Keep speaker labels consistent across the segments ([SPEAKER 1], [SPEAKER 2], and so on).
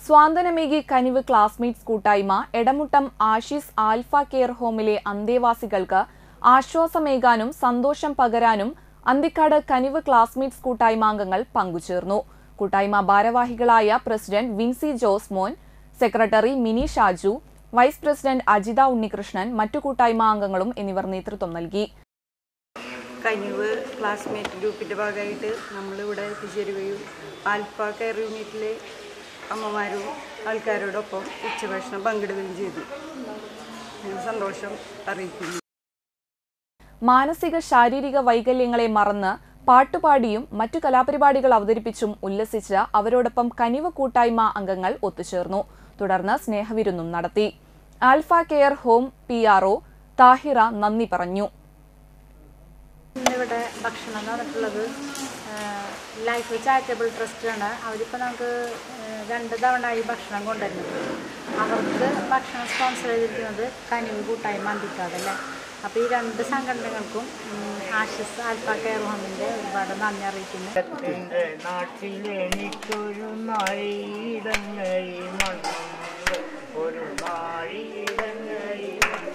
[SPEAKER 1] സ്വാന്തനമേകി Kanivu classmates കൂട്ടായ്മ Edamuttam Ashees alpha care ഹോമിലെ അന്തേവാസികൾക്ക് ആശ്വാസമേകാനും സന്തോഷം പകരാനും അന്തിക്കാട് കനിവ് ക്ലാസ്മേറ്റ്സ് കൂട്ടായ്മ അംഗങ്ങൾ പങ്കുചേർന്നു കൂട്ടായ്മ ഭാരവാഹികളായ president Vincy Jose Mon secretary Mini Shaju vice president Ajitha Unnikrishnan മറ്റു കൂട്ടായ്മ അംഗങ്ങളും എന്നിവർ നേതൃത്വം നൽകി
[SPEAKER 2] കനിവ് ക്ലാസ്മേറ്റ് ഗ്രൂപ്പിൻ്റെ ഭാഗമായിട്ട് നമ്മളിവിടെ എത്തിച്ചേരുകയും ആൽഫ കെയർ യൂണിറ്റിലെ അമ്മമാരും ആൾക്കാരോടൊപ്പം ഉച്ചഭക്ഷണം പങ്കിടുകയും ചെയ്തു ഞാൻ സന്തോഷം അറിയിക്കുന്നു
[SPEAKER 1] മാനസിക ശാരീരിക വൈകല്യങ്ങളെ മറന്ന് പാട്ടുപാടിയും മറ്റു കലാപരിപാടികൾ അവതരിപ്പിച്ചും ഉല്ലസിച്ച് അവരോടൊപ്പം കനിവ് കൂട്ടായ്മ അംഗങ്ങൾ ഒത്തുചേർന്നു തുടർന്ന് സ്നേഹവിരുന്നും നടത്തി alpha care home P R O Thahira നന്ദി പറഞ്ഞു
[SPEAKER 3] ഇന്നിവിടെ ഭക്ഷണം എന്ന് പറഞ്ഞിട്ടുള്ളത് ലൈഫ് ചാരിറ്റബിൾ ട്രസ്റ്റാണ് അവരിപ്പോൾ നമുക്ക് ഏഹ്, രണ്ട് തവണ ഈ ഭക്ഷണം കൊണ്ടുവരുന്നത് അവർക്ക് ഭക്ഷണം സ്പോൺസർ ചെയ്തിരിക്കുന്നത് കനിവ് കൂട്ടായ്മ അന്തിക്കാട് അല്ലേ അപ്പോൾ ഈ രണ്ട് സംഘടനകൾക്കും ഉം, ആശിസ് ആൽഫ കെയർ ഹോമിൻ്റെ ഒരുപാട് നന്ദി അറിയിക്കുന്നു
[SPEAKER 4] എന്റെ നാട്ടിൽ എനിക്കൊരു നാഴിയിടങ്ങഴി മണ്ണുണ്ട് ഒരു നാഴിയിടങ്ങഴി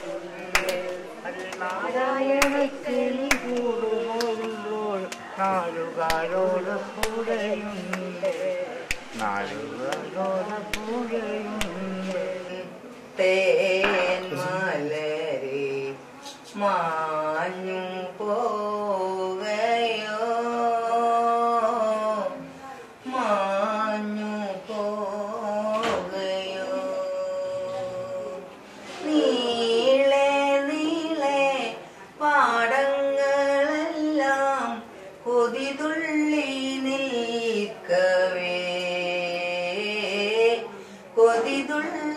[SPEAKER 4] നാരായണക്കിളി കൂടുപോകുമ്പോൾ നാലുകാരോട് കൂടെയുണ്ട് നാലുകാരോട് കൂടെയുണ്ട്
[SPEAKER 5] തേൻ മലരെ മാഞ്ഞു പോകയോ മാഞ്ഞു പോകയോ നീളെ നീളെ പാടങ്ങളെല്ലാം കൊതിതുള്ളി നിൽക്കവേ കൊതിതുള്ളി